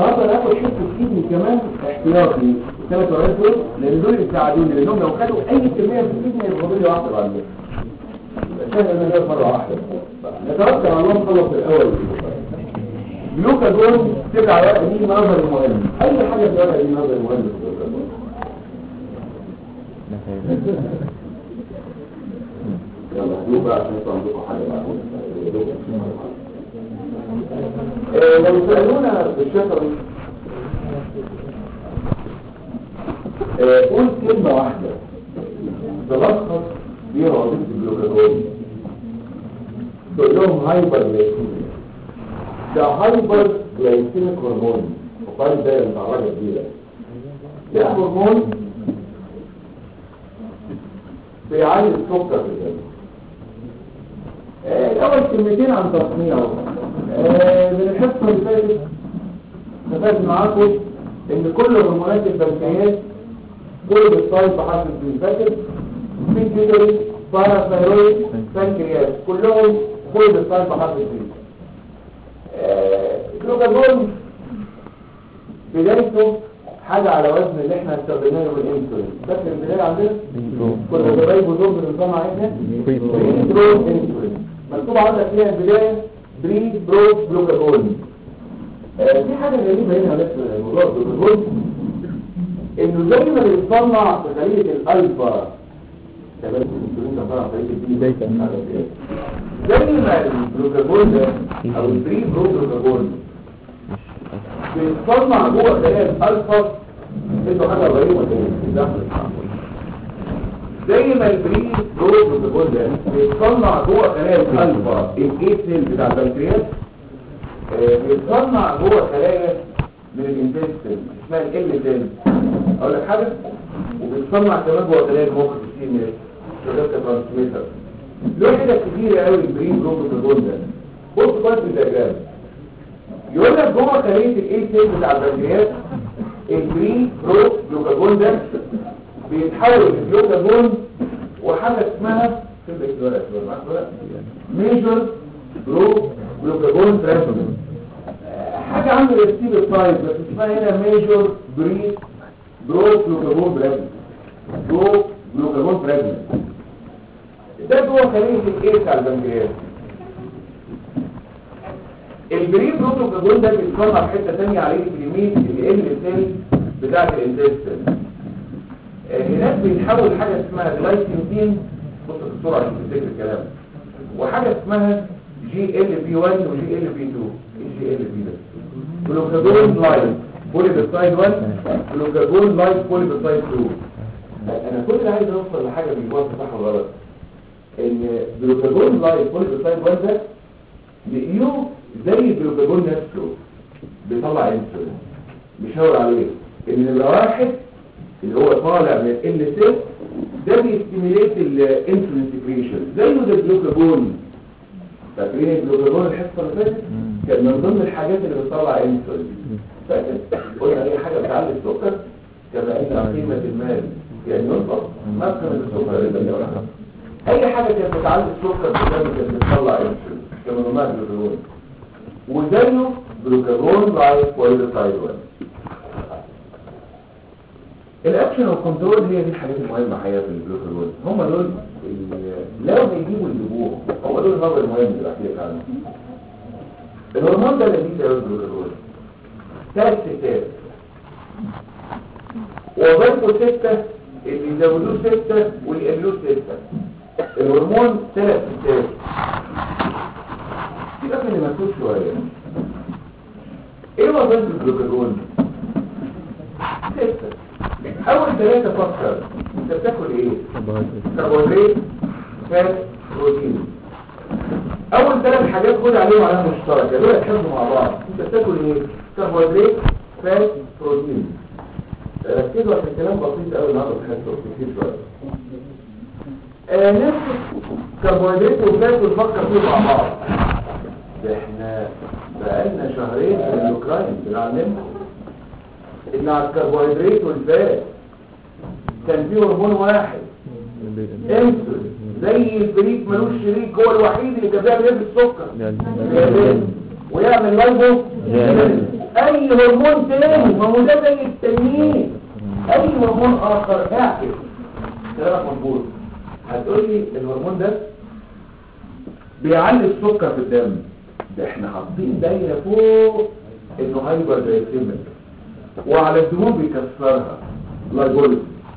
هقدر اخد حته كيدني كمان احتياطي الثلاث ورقات دول لان دول يساعدوني لانهم لو خدوا اي كميه في الكيدني هيبقى لي واحده بعد كده عشان انا جاي مره واحده نتوكل على الله نخلص الاول جلوكاجون تبع ورقه دي نظري مهم اي حاجه في الورقه دي نظري مهم في الجلوكاجون يلا هدوء بقى عشان يطلع عندكم حاجه بقى آه، لو سألونا بالشفوي آه، قول كلمة واحدة تلخص بيها وظيفة الجلوكاجون تقول لهم هايبر جلايسيميا ده هايبر جلايسيميك هرمون وقال ده متعرضة كبيرة ده هرمون بيعالج السكر في الجسم آه، الأول كلمتين عن تصنيعه آه، من الحصة اللي فاتت اتفقت معاكم ان كل هرمونات البنكرياس كل بالسايد بحرف الدين فاكر بيتيوتري باراثايرويد بنكرياس كلهم كل بالسايد بحرف الدين جلوكاجون بدايته حاجة على وزن اللي احنا استخدمناه بالانسولين فاكر البداية عندنا؟ كنا جرايبه دول بنظام عندنا بري برو انسولين مكتوب عندك فيها البداية بري برو جلوكاجون آه، في حاجة غريبة هنا بس موضوع الجلوكاجون انه زي ما بيتصنع في خلية الالفا تمام الانسولين كان طالع في خلية البي مش عارف ايه. زي ما الجلوكاجون ده او البري برو جلوكاجون بيتصنع جوه خلايا الالفا انتوا حاجه غريبه ولا ايه داخل زي ما البري برو جلوكاجون ده بيتصنع جوه خلايا الالفا الاي سيل بتاع البنكرياس آه، بيتصنع جوه خلايا من الانتستين اسمها ال سيل اقول لك حاجه وبيتصنع كمان جوه خلايا المخ في السي ام اس شغال كترانسميتر له حاجات كتيره قوي البري برو جلوكاجون ده بص كويس في الدياجرام يقول لك جوه خليه الاي سيل بتاع البنكرياس البري برو جلوكاجون ده بيتحول لجلوكاجون وحاجه اسمها ميجر برو جلوكاجون ترانسفير حاجه عند الستيل الطايب بس اسمها هنا ميجر بري برو جلوكاجون بريزن برو جلوكاجون بريزن ده جوه خليه الايه بتاع البنكرياس البري بروتوكول ده بيتصنع في حته ثانيه عليه الكليميت ال سيل بتاعه الانتستين آه، هناك بيتحول حاجه اسمها جلايسينتين بص بسرعه عشان تفتكر الكلام وحاجه اسمها جي ال بي 1 وجي ال بي 2 ايه جي ال بي ده جلوكاجون لايت بوليبيبتايد 1 جلوكاجون لايت بوليبيبتايد 2 انا كل اللي عايز اوصل لحاجه بيجوها صح ولا غلط ان جلوكاجون لايت بوليبيبتايد 1 ده لقيوه زي الجلوكاجون نفسه بيطلع انسولين بيشاور عليه ان نمره واحد اللي هو طالع من ال سي ده بيستيميليت الانسولين سكريشن زيه زي الجلوكاجون فاكرين الجلوكاجون الحصه اللي فاتت كان من ضمن الحاجات اللي بتطلع انسولين فاكر قلنا اي حاجه بتعلي السكر كما ان قيمه المال يعني ينقص ما قيمه السكر اللي بيقولها اي حاجه كانت بتعلي السكر بالدم كانت بتطلع انسولين كما نوع الجلوكاجون وزيه جلوكاجون لايف بوليسايد 1 الاكشن والكنترول هي دي الحاجات المهمه حقيقه في الجلوكاجون هم دول اللي لو هيجيبوا يجيبوه هم دول النظر المهم اللي بحكي لك عنه الهرمون ده اللي بيساوي الجلوكاجون ثلاث ستات وظيفته ستة اللي يزودوه ستة ويقلوه ستة الهرمون ثلاث ستات سيبك من المكتوب شوية ايه وظيفة الجلوكاجون؟ ستة اول ثلاثة فكر انت بتاكل ايه؟ كربوهيدرات فات بروتين اول ثلاث حاجات خد عليهم علامة مشتركة دول يتحبوا مع بعض انت بتاكل ايه؟ كربوهيدرات فات بروتين ركزوا عشان الكلام بسيط قوي النهارده تحسوا كتير شوية آه نفس كربوهيدرات وفات ونفكر فيه مع بعض ده احنا بقالنا شهرين في الاوكرانيا بنعلمكم ان على الكربوهيدرات والفات كان فيه هرمون واحد انسولين زي الفريق ملوش شريك هو الوحيد اللي كان بيعمل ايه بالسكر بيعمل. ويعمل لايبو اي هرمون تاني ما هو ده زي التانيين اي هرمون اخر اعكس كلامك مظبوط هتقول لي الهرمون ده بيعلي السكر في الدم ده احنا حاطين دايره فوق انه هايبر جلايسيميك وعلى الدهون بيكسرها لايبوليز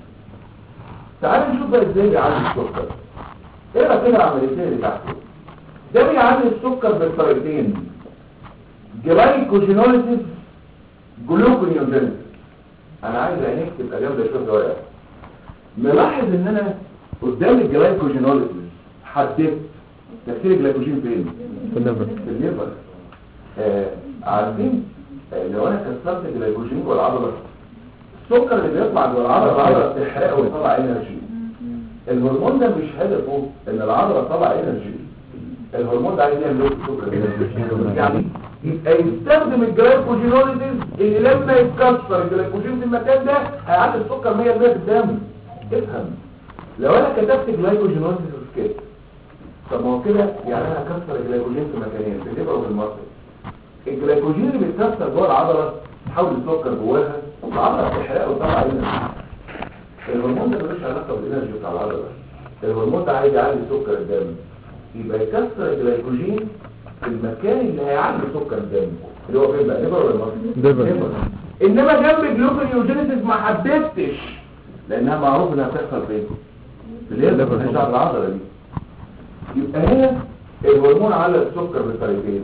تعال نشوف بقى ازاي بيعلي السكر اقرا كده العمليتين اللي تحته ده بيعلي السكر بالطريقتين جلايكوجينوليسيس جلوكونيوجينيسيس انا عايز عينيك تبقى جامده شويه صغيره ملاحظ ان انا قدام الجلايكوجينوليسيس حددت تفسير الجلايكوجين فين في الليفر في الليفر آه عارفين آه لو انا كسرت الجلايكوجين جوه العضله السكر اللي بيطلع جوه العضله العضله بتحرقه ويطلع انرجي الهرمون ده مش هدفه ان العضله تطلع انرجي الهرمون ده عايز يعمل ايه السكر يعني يبقى يستخدم الجلايكوجينوليسيس اللي لما يتكسر الجلايكوجين في المكان ده هيعلي السكر 100% في الدم افهم لو انا كتبت جلايكوجينوليسيس وسكت طب ما هو كده يعني انا هكسر الجلايكوجين في مكانين في الليفر وفي المصل الجلايكوجين اللي بيتكسر جوه العضله تحول السكر جواها العضله بتحرقه وتطلع انرجي الهرمون ده ملوش علاقه بالانرجي بتاع العضله الهرمون ده عايز يعلي سكر الدم يبقى يكسر الجلايكوجين في المكان اللي هيعلي سكر الدم اللي هو فين بقى ليفر ولا مصل ليفر. انما جنب جلوكونيوجينيسيس ما حددتش لانها معروف انها بتحصل فين في الليفر الليفر مش طبعا. العضله دي يبقى هنا الهرمون على السكر بالطريقين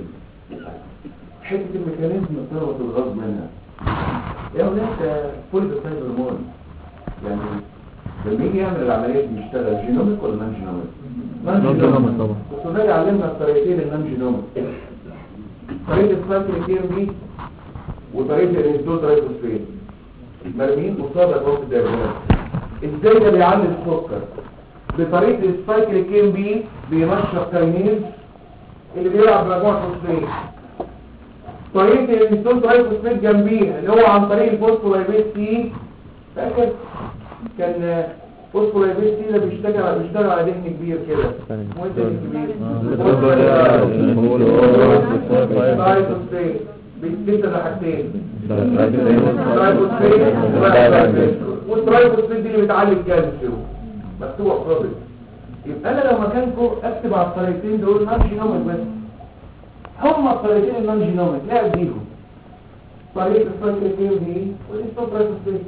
حته الميكانيزم بتربط الغصب منها يا ولاد كل بتاعي هرمون يعني لما يجي يعمل العمليات بيشتغل جينوميك ولا نون جينوميك نون جينوميك طبعا. السوداني علمنا الطريقتين النون جينوميك طريقه السايكل كي ام بي وطريقه الانسول ترايفوسفين مرميين قصاد اطراف الدايرات ازاي ده بيعلي السكر بطريقه السايكل كي ام بي بينشط كاينيز اللي بيلعب بمجموعه فوسفين طريقه الانسول ترايفوسفين جنبيها اللي هو عن طريق الفوسفولايبيز سي فاكر كان فوسفولايبيز سي ده بيشتغل بيشتغل على دهن كبير كده اسمه ايه الدهن الكبير ترايفوسفين بيتكسر لحاجتين ترايفوسفين والترايفوسفين دي اللي بتعلي الكالسيوم مكتوبه قصادي يبقى انا لو مكانكم اكتب على الطريقتين دول نون جينوميك بس هم الطريقتين النون جينوميك لا اديهم طريقه السايكل دي والاستوبرايفوسفين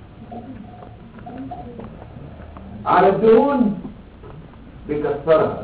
على الدهون بيكسرها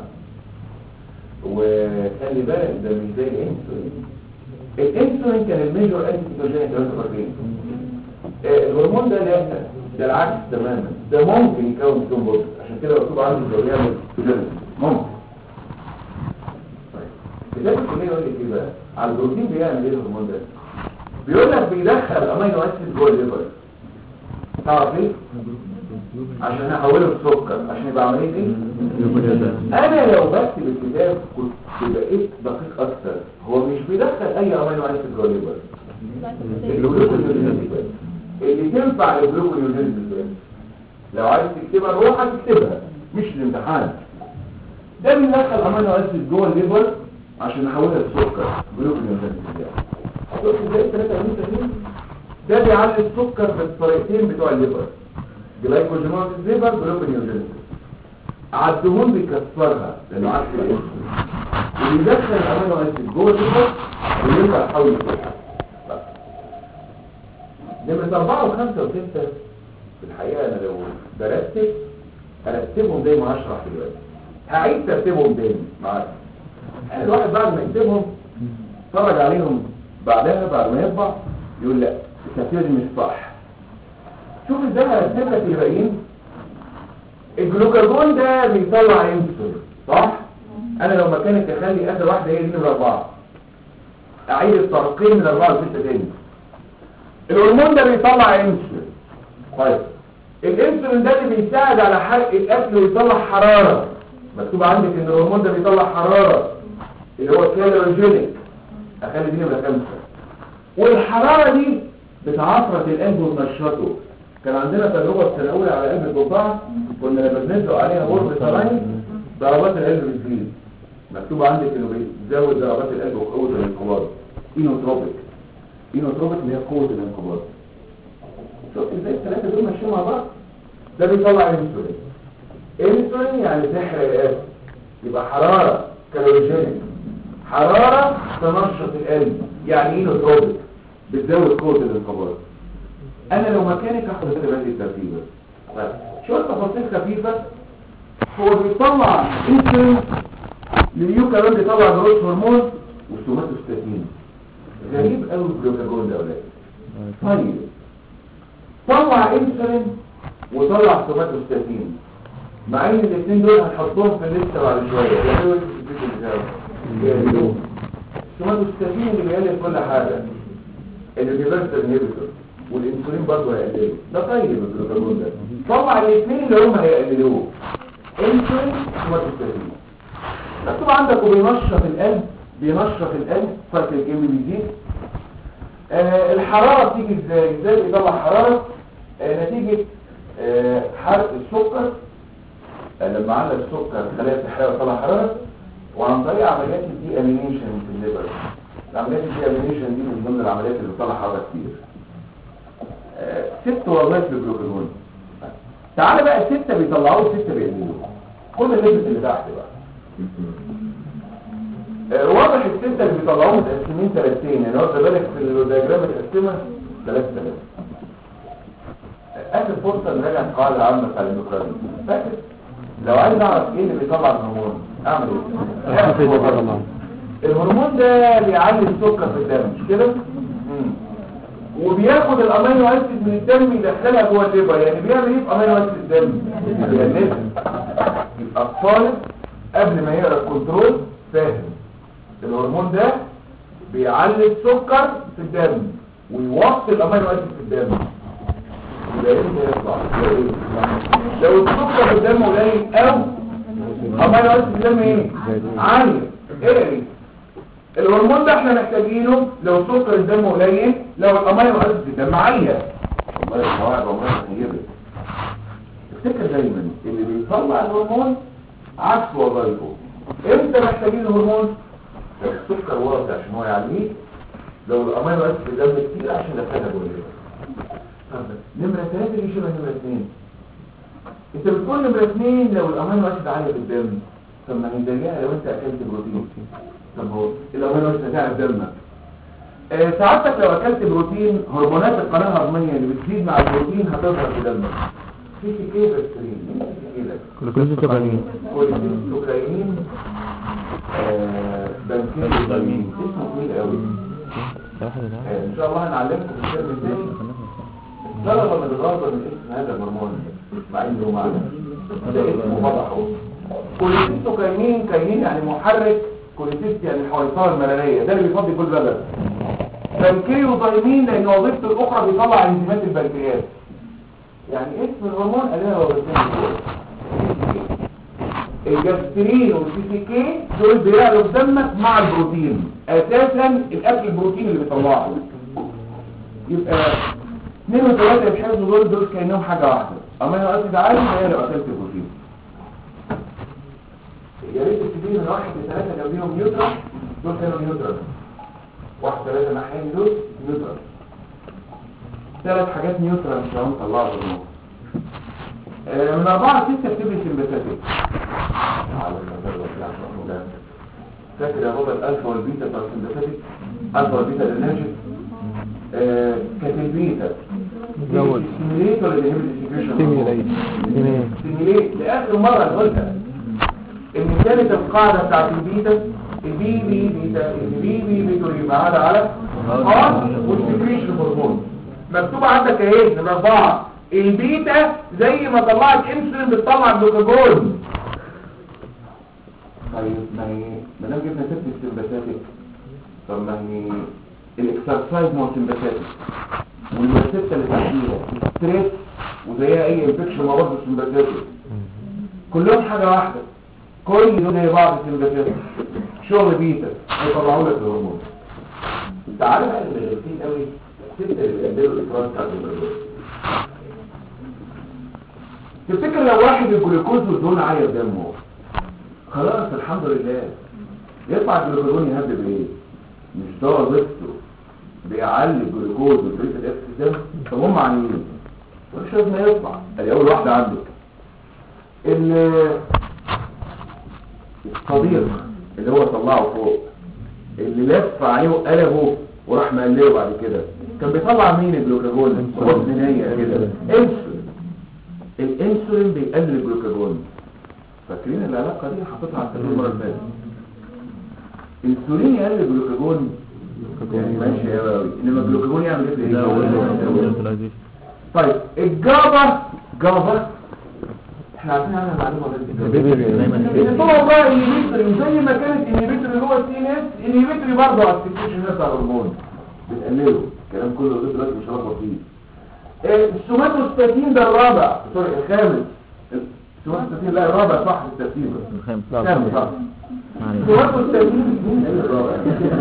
وخلي بالك ده مش زي الانسولين الانسولين كان الميجور انتي كيتوجينيك لو انتوا فاكرين آه، الهرمون ده لا ده العكس تماما ده ممكن يكون كيتون بوز عشان كده مكتوب عنده الدوريه كيتوجينيك ممكن طيب كتاب الكليه يقول لك ايه بقى على البروتين بيعمل ايه الهرمون ده بيقول لك بيدخل امينو اسيد جوه الليفر تعرف ليه عشان احوله لسكر عشان يبقى عمليه ايه انا لو بكتب الكتاب كنت بقيت دقيق اكتر هو مش بيدخل اي امينو اسيد جوه الليفر الجلوكوزيديز بس. اللي تنفع للجلوكوزيديز بس. لو عايز تكتبها روح هتكتبها مش الامتحان ده بيدخل امينو اسيد جوه الليفر عشان نحولها لسكر جلوكوزيديز شفت ازاي الثلاثه امين ده بيعلي السكر بالطريقتين بتوع الليفر جلايكوجينوز ليفر جلوكونيوجينيس على الدهون بيكسرها لانه عكس الانسولين وبيدخل الامينو اسيد جوه الليفر ويرجع يحول السكر بس. نمرة أربعة وخمسة وستة في الحقيقة أنا لو برتب هرتبهم زي ما هشرح دلوقتي هعيد ترتيبهم تاني معاك يعني الواحد بعد ما يكتبهم اتفرج عليهم بعدها بعد ما يطبع يقول لا الترتيب دي مش صح شوف ازاي هرتب لك الباقيين الجلوكاجون ده بيطلع انسولين صح انا لو مكانك اخلي اخر واحده هي دي نمره اربعه اعيد الترقيم من اربعه لسته تاني الهرمون ده بيطلع انسولين طيب الانسولين ده اللي بيساعد على حرق الاكل ويطلع حراره مكتوب عندك ان الهرمون ده بيطلع حراره اللي هو كالوريجينيك اخلي دي نمره خمسه والحراره دي بتعفرت القلب وتنشطه كان عندنا تجربه في سنه اولى على قلب الضفدع كنا لما بنزرع عليها غرب سراين ضربات القلب بتزيد مكتوب عندك انه بيزود ضربات القلب وقوه الانقباض اينوتروبيك اينوتروبيك اللي هي قوه الانقباض شوف ازاي الثلاثه دول ماشيين مع بعض ده بيطلع انسولين انسولين يعني تحرق القلب يبقى حراره كالوريجينيك حراره تنشط القلب يعني اينوتروبيك بتزود قوه الانقباض انا لو مكانك اخد كده بادئ الترتيب بس شويه تفاصيل خفيفه هو بيطلع انسولين اليو كمان بيطلع جروث هرمون وسوماتوستاتين غريب قوي الجلوكاجون ده ولا طيب طلع انسولين وطلع سوماتوستاتين مع ان الاثنين دول هنحطهم في الليسته بعد شويه يعملوا الفيديو بتاعه يعملوه السوماتوستاتين اللي بيقلل كل حاجه الريفرس انهبيتور والانسولين برضه هيقلله ده طيب الجلوكاجون ده طلع الاثنين اللي هم هيقللوه انسولين وسوماتوستاتين مكتوب عندك وبينشط القلب بينشط القلب فرق الجيم بيزيد آه الحرارة بتيجي ازاي ازاي بيطلع حرارة آه نتيجة آه حرق السكر آه لما علق السكر خلايا الحرارة طلع حرارة وعن طريق عمليات الدي امينيشن في الليبر العمليات الدي امينيشن دي من ضمن العمليات اللي بتطلع حرارة كتير آه ست وظائف للجلوكاجون تعالى بقى ستة بيطلعوه ستة بيقللوه خد الليبس اللي تحت بقى آه، واضح الستة اللي بيطلعوهم متقسمين ثلاثتين يعني واخد بالك في الدياجرام متقسمة ثلاث ثلاث اخر فرصة نراجع القاعدة العامة بتاع الاندوكراين فاكر لو عايز اعرف ايه اللي بيطلع الهرمون اعمل ايه؟ اعرف الهرمون. الهرمون ده بيعلي السكر في الدم مش كده؟ مم. وبياخد الامينو اسيد من الدم يدخلها جوه الليبر يعني بيعمل ايه في امينو اسيد الدم؟ بيقللها يبقى الطالب قبل ما يقرا الكنترول فاهم الهرمون ده بيعلي السكر في الدم ويوصل الامينو اسيد في الدم يبقى ايه اللي يطلع يبقى إيه؟ لو السكر في الدم قليل او امينو اسيد في الدم ايه عالي ايه الهرمون ده احنا محتاجينه لو سكر الدم قليل لو الامينو اسيد في الدم عاليه والله القواعد عمرها طيبه افتكر دايما اللي بيطلع الهرمون عكس وظائفه امتى محتاجين الهرمون لو السكر واطي عشان هو يعليه لو الامينو اسيد في الدم كتير عشان يدخلها جوه الليبر طب نمره ثلاثه دي شبه نمره اثنين انت بتقول نمره اثنين لو الامينو اسيد عاليه في الدم طب ما هي زيها لو انت اكلت بروتين طب هو الامينو اسيد هتعب دمك آه، سعادتك لو اكلت بروتين هرمونات القناه الهضميه اللي بتزيد مع البروتين هتظهر في دمك في سكيه بكتيريا مين السكيه ده جلوكوز سكرين كوليستيروكاينين بنكيلوزامين اسمه طويل قوي آه، ان شاء الله هنعلمكم في الترم الثاني الطلبه متغاظه من اسم هذا الهرمون مع انه معنى ده اسمه فضحه كوليستيروكاينين كاينين يعني محرك كوليستيست يعني الحويصله المراريه ده اللي بيفضي كل بلد بنكيلوزامين لان وظيفته الاخرى بيطلع انزيمات البنكرياس يعني اسم الهرمون قالنا وظيفتين دول الجاسترين والسي سي كي دول بيعلوا في دمك مع البروتين اساسا الاكل البروتين اللي بيطلعه يبقى اثنين وثلاثة مش حاسس دول دول كأنهم حاجة واحدة امينو اسيد عالي هي لو اكلت بروتين يا ريت تبتدي من واحد لثلاثة جنبيهم نيوترال دول كانوا نيوترال واحد ثلاثة ناحيين دول نيوترال ثلاث حاجات نيوترال مش هم طلعوا الهرمون آه، من أربعة ستة بتبري سمباتيك على المدار والكلام ده. فاكر يا بابا الألفا والبيتا بتاع السمباتيك ألفا والبيتا الانرجي آه، كانت البيتا زود. ستيميليت ولا بيهمل السكريشن ستيميليت. ستيميليت لآخر مرة قلتها إن كانت القاعدة بتاعت البيتا البي بي بيتا البي بي بيتا يبقى على على ار والسكريشن هرمون مكتوب عندك اهي نمرة أربعة البيتا زي ما طلعت انسولين بتطلع جلوكاجون طيب ما هي ما دام جبنا ست السمباتيك طب ما هي الاكسرسايز ما هو سمباتيك والستة اللي تحتيها ستريس وزيها اي انفكشن ما برضه سمباتيك كلهم حاجة واحدة كل دول زي بعض سمباتيك شغل بيتا هيطلعوا لك الهرمون انت عارف بقى اللي غلطين قوي الستة اللي بيقدروا الافراز بتاع الجلوكوز تفتكر لو واحد الجلوكوز والدهون عالية في دمه خلاص الحمد لله يطلع الجلوكوزون يهدد ايه مش ده وظيفته بيعلي الجلوكوز والفريق الاكس ده فهم عنيين مش لازم يطلع ادي اول واحده عنده ال- الصديق اللي هو طلعه فوق اللي لف عليه وقلبه وراح مقلبه بعد كده كان بيطلع مين الجلوكاجون خزنية كده انسولين الانسولين بيقلل الجلوكاجون فاكرين العلاقه دي حطيتها على التدريب المره اللي فاتت الانسولين يقلل الجلوكاجون يعني ماشي قوي انما الجلوكاجون يعمل ايه في الإيه؟ طيب الجابا جابا احنا عارفين عنها معلومه غير كده طبعا بقى انهبيتوري زي ما كانت انهبيتوري اللي هو السي ان اس انهبيتوري برضه على السكريشن بتاع الهرمون بتقلله الكلام كله لغايه دلوقتي مش هلخبط فيه آه، السوماتوستاتين ده الرابع سوري الخامس السوماتوستاتين لا الرابع صح في الترتيب الخامس صح السوماتوستاتين مين قال الرابع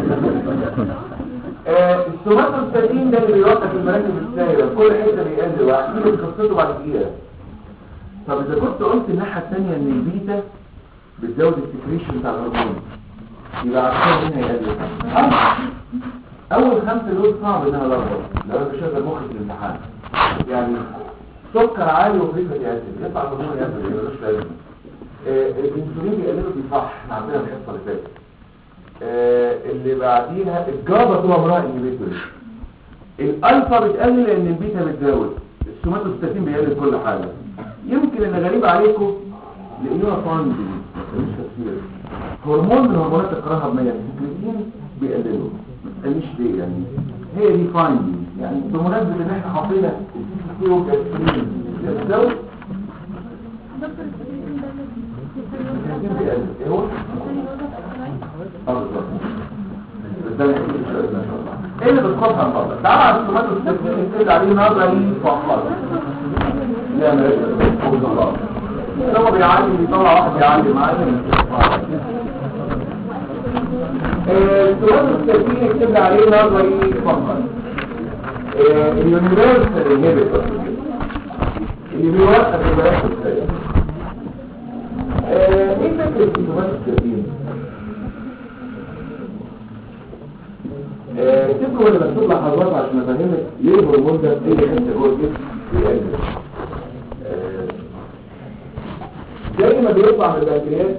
آه، السوماتوستاتين ده اللي بيوقف المراكب السائله في كل حته بيقلل واحكي لك قصته بعد دقيقه طب اذا كنت قلت الناحيه الثانيه ان البيتا بتزود السكريشن بتاع الهرمون يبقى عشان هنا يقلل آه. اول خمسه دول صعب انها لخبط لو انت شغل مخك في الامتحان يعني سكر عالي وفريق فاتي اسيد يطلع الهرمون يقلل يبقى ملوش لازمه آه، الانسولين بيقلله دي صح احنا عندنا الحصه اللي فاتت آه، اللي بعديها الجابا طول عمرها انهبيتوري الالفا بتقلل لان البيتا بتزود السوماتوستاتين بيقلل كل حاجه يمكن اللي غريب عليكم لانه فاندي مش تفسير هرمون من هرمونات الكراهه بمية السكريتين بيقللوا ما تسالنيش ليه يعني هي دي فايندي يعني بمناسبه ان احنا حاطين السي سي والجاسترين بتزود السكريتين بيقلل ايه هو؟ اه بالظبط ده اللي هيجي ان شاء الله ايه اللي بتخطها الفضل تعال على السوماتوستاتين نبتدي عليه نظري فقط لا ما الله هو بيعلم بيطلع واحد يعلم معلم السؤال التسجيل يكتب عليه نظري فقط اليونيفرسال انهبيتور اللي بيوقف المراكز السريع ايه فكرة السؤال التسجيل تذكروا اللي مكتوب لحضرتك عشان افهمك ليه الهرمون ده ايه حته جوه الجسم بيقلل آه، زي ما بيطلع من البنكرياس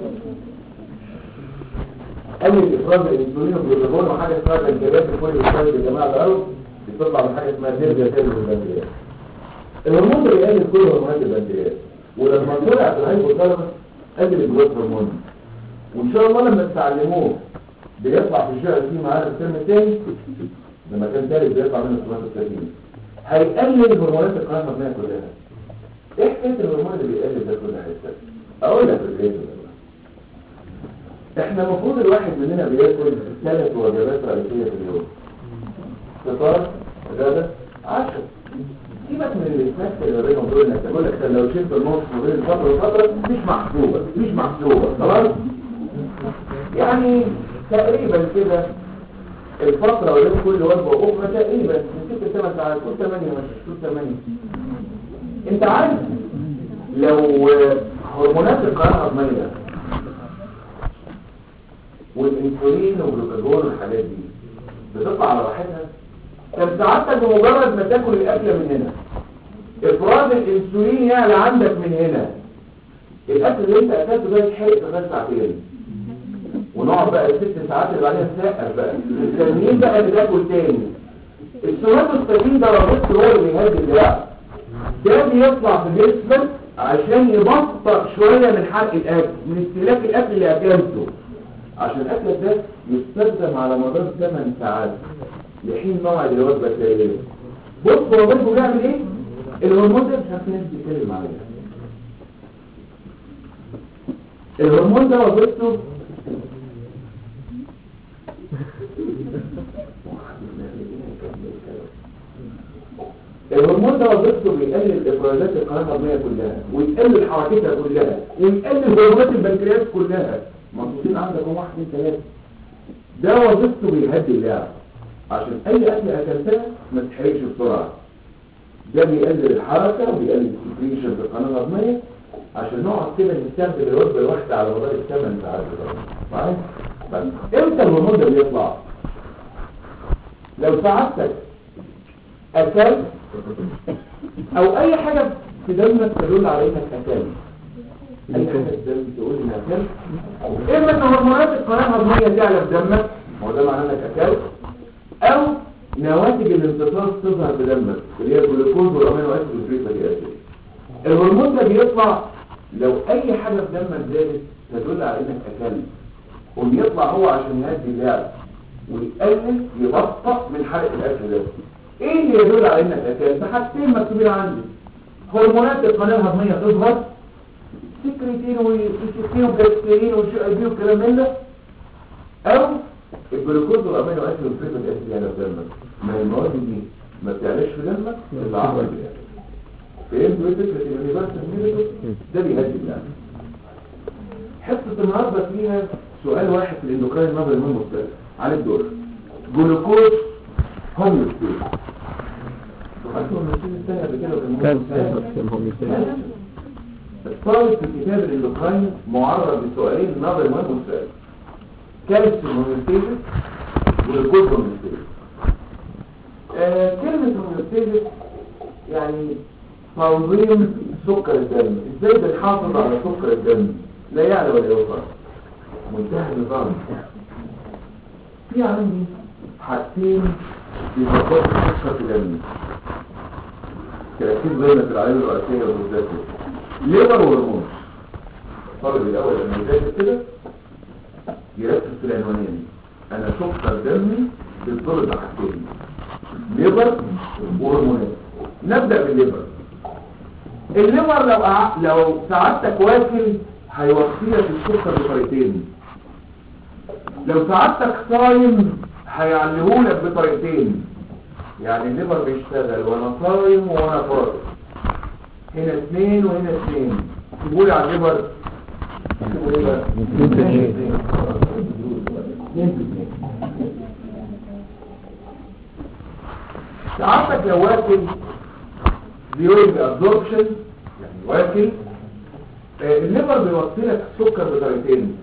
قلل افراز الانسولين والجلوكاجون وحاجه اسمها بنكرياس الكل بيشتغل بالجماعه الارض بتطلع من حاجه اسمها ديرجا تاني من البنكرياس الهرمون ده بيقلل كل هرمونات البنكرياس ولما طلع في الهايبوثالاموس قلل الجلوكاج هرمون وان شاء الله لما تتعلموه بيطلع في الشارع فيه معانا الترم الثاني لما كان ثالث بيطلع منه السمات الثلاثين هيقلل هرمونات القناه المبنيه كلها ايه حكايه الهرمون اللي بيقلل ده كل حته اقول لك الجهاز احنا المفروض الواحد مننا بياكل ثلاث وجبات رئيسيه في اليوم فطار غدا عشاء سيبك من الاسماك اللي بينهم دول انك تقول لك لو شلت النص ما بين الفتره والفتره مش محسوبه مش محسوبه خلاص يعني تقريبا كده الفترة وليس كل وجبة أخرى تقريبا من 6 8 ساعات قول 8 مش قول 8 انت عارف لو هرمونات القناة الهضمية والانسولين والجلوكاجون والحاجات دي بتطلع على راحتها كان سعادتك بمجرد ما تاكل الاكله من هنا افراز الانسولين يعلى عندك من هنا الاكل اللي انت اكلته ده يتحرق في خلال ساعتين ونقعد بقى الست ساعات اللي بعدها نسقف بقى مستنيين بقى اللي تاكل تاني السوماتوستاتين ده رابط هو اللي بيهدي اللعب ده بيطلع في جسمك عشان يبطئ شويه من حرق الاكل من استهلاك الاكل اللي اكلته عشان الاكل ده يستخدم على مدار 8 ساعات لحين موعد الوجبه التاليه بص هو برضه بيعمل ايه الهرمون ده مش عارف ناس بتتكلم عليه الهرمون ده وظيفته الهرمون ده وظيفته بيقلل افرازات القناه الهضميه كلها ويقلل حركتها كلها ويقلل هرمونات البنكرياس كلها منطوطين عندك هم واحد اثنين ثلاثه ده وظيفته بيهدي اللعب عشان اي اكل اكلتها ما تتحرقش بسرعه ده بيقلل الحركه وبيقلل السكريشن في القناه الهضميه عشان نقعد كده نستخدم الوجبه الواحده على مدار الثمان ساعات معايا طيب امتى الهرمون ده بيطلع لو سعادتك اكلت او اي حاجة في دمك تدل على انك اكلت اي حاجة في دمك تقول انك اكلت اما ان هرمونات القناة الهضمية تعلى في دمك هو ده معناه انك اكلت او نواتج الامتصاص تظهر في دمك اللي هي الجلوكوز والامينو اسيد والفريك اسيد الهرمون ده بيطلع لو اي حاجة في دمك زادت تدل على انك اكلت وبيطلع هو عشان يهدي اللعب ويقلل يبطأ من حرق الاكل ده ايه اللي يدل على انك اكلت حاجتين مكتوبين عندي هرمونات القناه الهضميه تظهر سكرتين وسكرتين وكاسترين وشي والكلام من ده او الجلوكوز والامينو اسيد والفريك اسيد يعني في دمك ما المواد دي ما بتعلاش في دمك الا عمل يعني فهمتوا ايه فكره اليونيفرسال ده بيهدي اللعب حصة النهاردة فيها سؤال واحد في الاندوكراين نظر المهم مختلف على الدور جلوكوز هوميوستيز وخدتوا المسيح الثاني قبل كده وكان كان مهم سيستم هوميوستاز الطالب في كتاب الاندوكراين معرض لسؤالين نظر المهم مختلف كالسيوم هوميوستيز جلوكوز هوميوستيز آه كلمة هوميوستيز يعني تنظيم سكر الدم ازاي بنحافظ على سكر الدم لا يعلى ولا يوقع منتهى النظام في عندي حاجتين بيظبطوا السكر في دمي تركيز دايما في العيون الرئيسيه والمزداد ليبر وهرمون الطالب الاول لما يذاكر كده يركز في العنوانين انا سكر دمي بيتضرب بحاجتين ليبر وهرمونات نبدا بالليبر الليبر لو أع... لو سعادتك واكل هيوصيلك السكر بطريقتين لو سعادتك صايم هيعلهولك بطريقتين يعني الليبر بيشتغل وانا صايم وانا فاطر هنا اثنين وهنا اثنين سيبولي على الليبر سيبولي بقى اثنين في اثنين. اثنين في اثنين سعادتك لو واكل زيرويد ابزوربشن يعني واكل آه، الليبر بيوصي لك السكر بطريقتين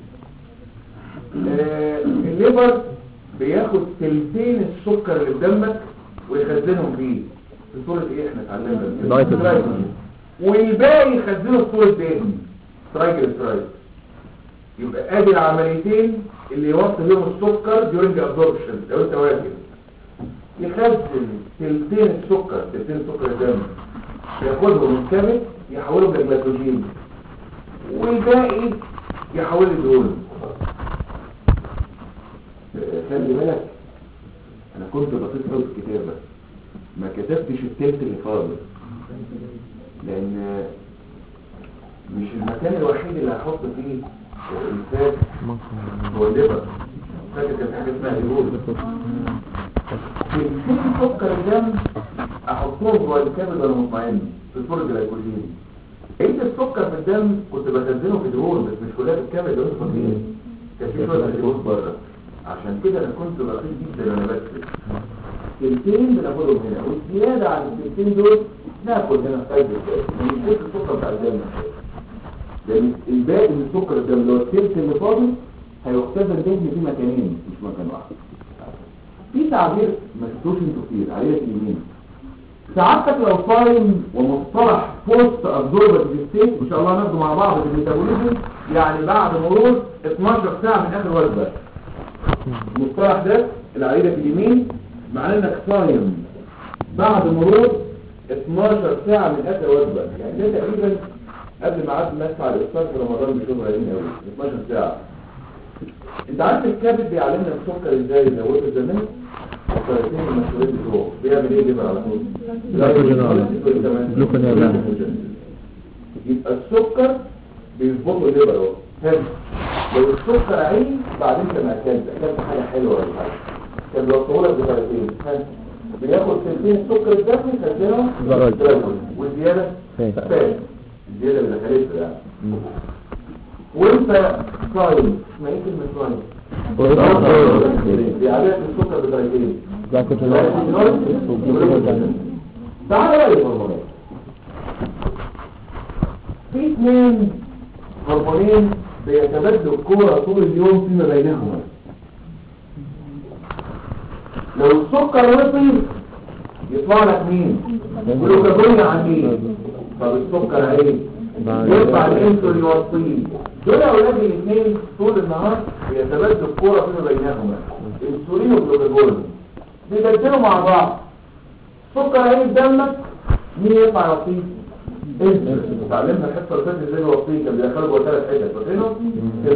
آه، الليبر بياخد تلتين السكر اللي في دمك ويخزنهم فيه في صورة ايه احنا اتعلمنا لايكوجين. لايكوجين. والباقي يخزنه في صورة دهن ترايجلسرايد يبقى ادي العمليتين اللي يوصل لهم السكر during absorption لو انت واكل يخزن تلتين السكر تلتين سكر الدم ياخدهم من الكبد يحولهم لجلايكوجين والباقي يحول لدهون آه، خلي بالك انا كنت بسيط قوي في الكتابه ما كتبتش التلت اللي فاضل لان مش المكان الوحيد اللي هحط فيه الانسان هو الليبر فاكر كان في حاجه اسمها الهول تلتين سكر الدم احطهم جوه الكبد ولا مطمئن في صوره جلايكوجين انت السكر في الدم كنت بخزنه في دهون بس مش كلها في الكبد لو انتوا فاكرين كان في شويه دهون بره عشان كده انا كنت بخيل جدا وانا بكتب تلتين بناخدهم هنا والزياده عن التلتين دول ناخد هنا في قلب الكبد من كتر السكر بتاع الدم لان الباقي من سكر الدم اللي هو التلت اللي فاضل هيختزل دهن في مكانين مش مكان واحد في تعبير ما شفتوش انتوا كتير عليه اليمين سعادتك لو صايم ومصطلح بوست ابزوربتيف ستيت ان شاء الله ناخده مع بعض في الميتابوليزم يعني بعد مرور 12 ساعه من اخر وجبه المصطلح ده اللي عليه ده في اليمين معناه انك صايم بعد مرور 12 ساعه من اخر وجبه يعني ده تقريبا قبل ما عاد الناس على الافطار في رمضان بيشوفوا قليلين قوي 12 ساعه انت عارف الكبد بيعلمنا السكر ازاي يزوده زمان الطريقتين المسؤولين بتوعه بيعمل ايه بيبقى على طول جلوكوجينال. جلوكوجينال. يبقى السكر بيظبطه الليبر اهو حلو لو السكر عالي بعدين كان اكلت اكلت حاجه حلوه ولا حاجه كان بيوصله لك بطريقتين حلو. بياخد تلتين سكر الدم يخزنهم زراير. والزياده فات. فات الزياده اللي دخلتها يعني وانت صايم ما ايه كلمه صايم بيعالج السكر بطريقتين تعالى بقى للهرمونات في اثنين هرمونين بيتبادلوا الكورة طول اليوم فيما بينهما لو السكر وصل يطلع لك مين جلوكاجون عن مين طب السكر ايه يطلع الانسولين يوصيه دول اولاد الاثنين طول النهار بيتبادلوا الكوره فيما بينهما الانسولين والجلوكاجون بيبدلوا مع بعض سكر عين دمك مين يطلع يوصيه انت اتعلمنا الحصه اللي فاتت ازاي يوصيه كان بيدخلوا جوه ثلاث حتت فاكرينهم كان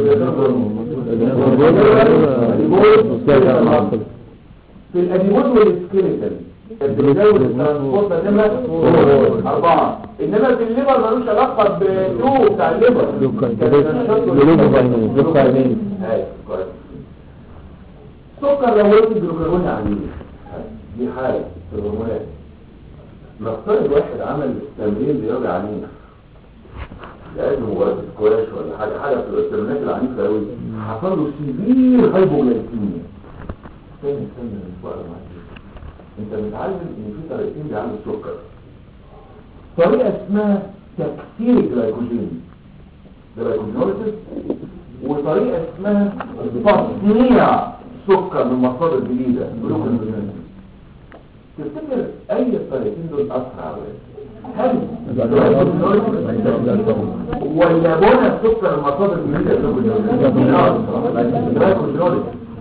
بيدخلوا جوه في الاديموز والسكيليتال بتزود الترانسبورت نمرة أربعة إنما في الليبر ملوش علاقة بلو بتاع الليبر سكر لو وزن جلوكاجون عليه دي حالة في الهرمونات نفترض واحد عمل تمرين رياضي عنيف لقيت مباراة سكواش ولا حاجة حاجة في التمرينات العنيفة قوي حصل له سيفير هايبوجلايكيميا استنى استنى الاسبوع اللي معاك انت متعلم ان في طريقتين بيعملوا السكر طريقه اسمها تكسير الجلايكوجين جلايكوجينوليسيس وطريقه اسمها تصنيع سكر من مصادر جديده جلوكوجين تفتكر اي الطريقتين دول اسرع هل ولا بنى السكر من مصادر جديده جلوكوجينوليسيس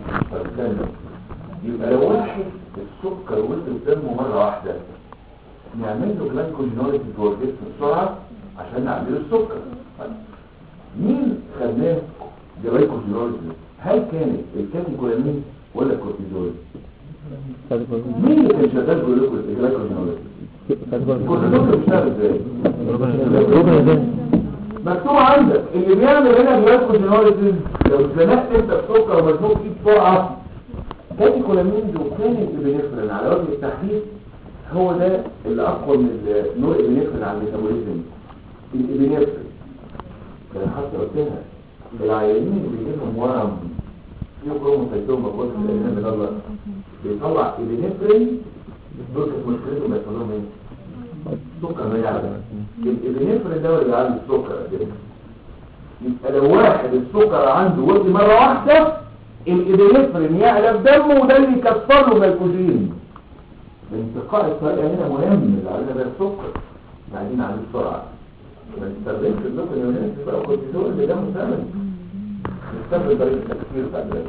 يبقى لو واحد السكر وصل دمه مرة واحدة نعمل له جلايكوجينوليسيس جوه الجسم بسرعة عشان نعمل له السكر مين خدناه جلايكوجينوليسيس هل كانت الكاتيكولامين ولا الكورتيزول مين اللي كان شغال جلايكوجينوليسيس الكورتيزول كان بيشتغل ازاي مكتوب عندك اللي بيعمل هنا جلايكوجينوليسيس لو اتزنقت انت بسكر ومزنوق فيه بسرعه كاتيكولامين وكان الابنفرين على وجه التحديد هو ده اللي اقوى من نوع الابنفرين على الميتابوليزم الابنفرين كان حتى قلتها العيانين اللي بيجي لهم ورم فيه كروموسايتوم مقوس في الانام من الله بيطلع ابنفرين دول كانت مشكلتهم بيحصل لهم ايه؟ سكر ما يعلم الابنفرين ده اللي عنده السكر كده يبقى لو واحد السكر عنده وصل مره واحده الإبنفرين يعلى دمه وده اللي يكسر له جلوكوجين انتقاء الطريقة هنا مهم اللي علينا بقى السكر بعدين عليه بسرعة ما تستخدمش اللوكو يوناني بقى كورتيزول اللي دمه ثمن نستخدم طريقة التكسير بعد ذلك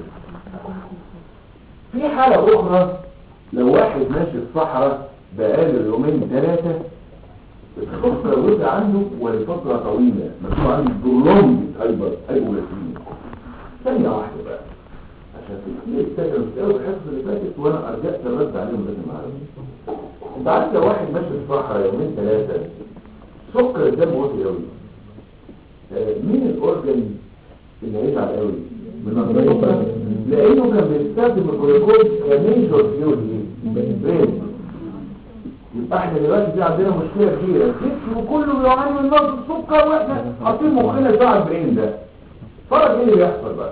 في حالة أخرى لو واحد ماشي في الصحراء بقاله يومين ثلاثة السكر وزع عنده ولفترة طويلة مكتوب عنده برولونج هايبر هايبوغليسيميا ثانية واحدة بقى عشان في كتير استجروا في اول الحصه اللي فاتت وانا ارجعت الرد عليهم لازم اعرف انت عارف لو واحد ماشي في الصحراء يومين ثلاثه سكر الدم واطي قوي آه مين الاورجن اللي هيزعل قوي من السكر لانه كان بيستخدم الجلوكوز كميجور فيول برين يبقى احنا دلوقتي في عندنا مشكله كبيره الجسم كله بيعاني من نقص السكر واحنا حاطين مخنا بتاع البرين ده فرق ايه اللي بيحصل بقى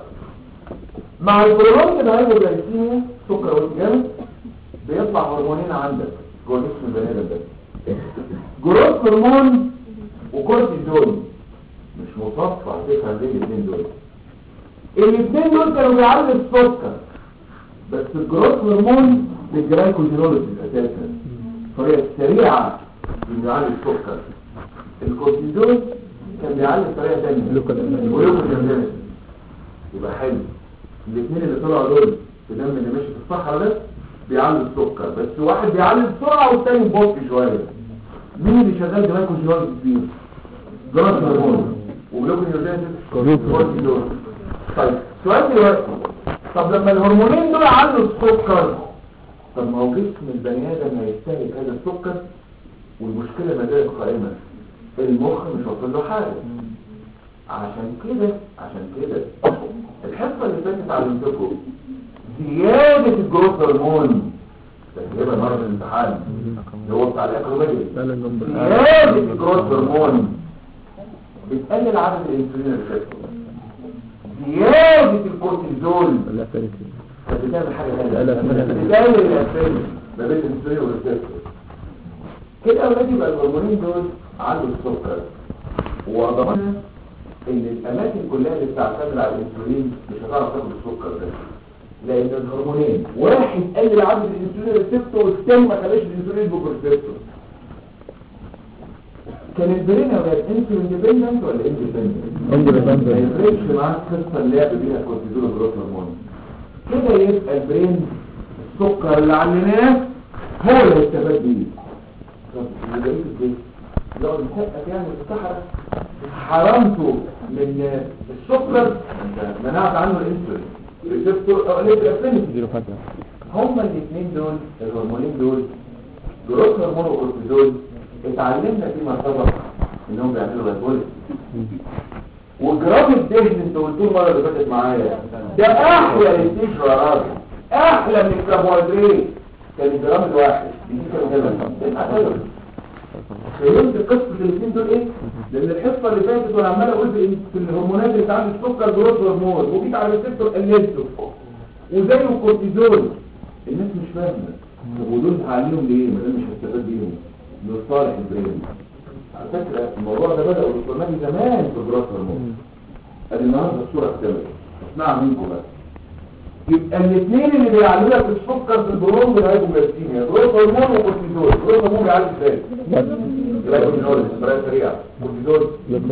مع البرولونج الهايبوجلايسيميا سكر والجامد بيطلع هرمونين عندك جوه جسم البني ادم ده جروث هرمون وكورتيزول مش مصفى تفهم بين الاثنين دول الاثنين دول كانوا بيعلوا السكر بس الجروث هرمون للجلايكوجينوليسيس اساسا طريقه سريعه انه يعلي السكر الكورتيزول كان بيعلي بطريقه ثانيه ويوكوجينوليسيس يبقى حلو الاثنين اللي طلعوا دول في دم اللي ماشي في الصحراء ده بيعلي السكر بس واحد بيعلي بسرعه والتاني ببطء شويه مين اللي شغال جلايكوجينوليسيس فيه جراس هرمون وجلوكوجينوليسيس كورتيزول طيب سؤال دلوقتي طب لما الهرمونين دول علوا السكر طب ما هو جسم البني ادم هيستهلك هذا السكر والمشكله ما زالت قائمه المخ مش واصل له حاجه عشان كده عشان كده الحصه اللي فاتت علمتكم زياده الجروث هرمون تجربه مره في الامتحان اللي هو بتاع الاكروميجري زياده الجروث هرمون بتقلل عدد الانسولين اللي بتاخده زياده الكورتيزول بتعمل حاجه ثانيه بتقلل الاسيد ما بين الانسولين والريسبتور كده اولاد يبقى الهرمونين دول عنده السكر وضمننا ان الاماكن كلها اللي بتعتمد على الانسولين مش هتعرف تاخد السكر ده لان الهرمونين واحد قلل عدد الانسولين ريسبتور والثاني ما خلاش الانسولين يبقى ريسبتور كان البرين يا ولاد انسولين ديبندنت ولا اندبندنت؟ Independent. ما يفرقش معاك قصه اللعب بين الكورتيزول والجروث هرمون كده يبقى البرين السكر اللي علمناه هو اللي هيستفاد بيه طب اللي بقيت البيت يقعد يسقف يعني في الصحراء حرمته من السكر انت منعت عنه الانسولين ريسبتور او الافينيتي زيرو فترة هما الاثنين دول الهرمونين دول جروث هرمون وكورتيزول اتعلمنا فيما سبق انهم بيعملوا لايبوليس وجرام الدهن انت قلتوه المره اللي فاتت معايا ده احلى للتيشو يا راجل احلى من الكربوهيدرات كان الجرام الواحد بيجي كام جبل تسعة كالوري فهمت قصه الاثنين دول ايه لان الحصه اللي فاتت وانا عمال اقول في في الهرمونات اللي بتعمل السكر جروث هرمون وجيت على الريسبتور قللته وزيه الكورتيزول الناس مش فاهمه طب ودول هعليهم ليه ما دام مش هستفاد بيهم لصالح البرين على فكره الموضوع ده بدا والدكتور زمان في الجروث هرمون ادي النهارده الصوره اكتملت اسمعوا منكم بقى يبقى الاثنين اللي بيعلوا لك السكر في البرون بيعالجوا جلاستيميا جروث هرمون وكورتيزول جروث هرمون بيعالج ازاي؟ يبقى كورتيزول بطريقه سريعه كورتيزول